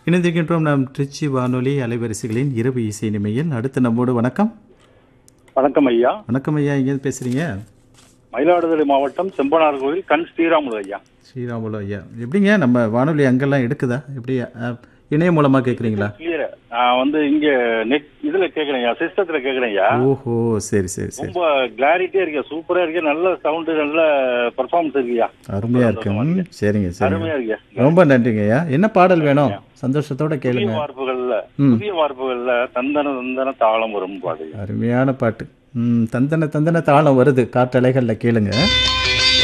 இணைந்திருக்கின்றோம் நாம் திருச்சி வானொலி அலைவரிசைகளின் இரவு இசை நிமையில் அடுத்து நம்மோடு வணக்கம் வணக்கம் ஐயா வணக்கம் ஐயா எங்கேருந்து பேசுறீங்க மயிலாடுதுறை மாவட்டம் செம்பனார் கோவில் கண் ஸ்ரீராமுலு ஐயா ஸ்ரீராமுலு ஐயா எப்படிங்க நம்ம வானொலி அங்கெல்லாம் எடுக்குதா எப்படி அஹ், இணையம் மூலமா கேட்குறீங்களா கிளியர் நான் வந்து இங்க நெட் இதுல கேக்குறேன் ஐயா சிஸ்டத்துல கேக்குறேன் ஐயா ஓஹோ சரி சரி சரி ரொம்ப கிளாரிட்டியா இருக்கு சூப்பரா இருக்கு நல்ல சவுண்ட் நல்ல பெர்ஃபார்மன்ஸ் இருக்குயா அருமையா இருக்கு ம், சரிங்க சரிங்க அருமையா இருக்குயா ரொம்ப நன்றிங்க ஐயா என்ன பாடல் வேணும் சந்தோஷத்தோட புதிய கேளுங்க வார்ப்புகள்ல ம். புதிய வார்ப்புகள்ல தந்தன தந்தன தாளம் வரும் பாடு அருமையான பாட்டு ம் தந்தன தந்தன தாளம் வருது காற்றலைகளில் கேளுங்க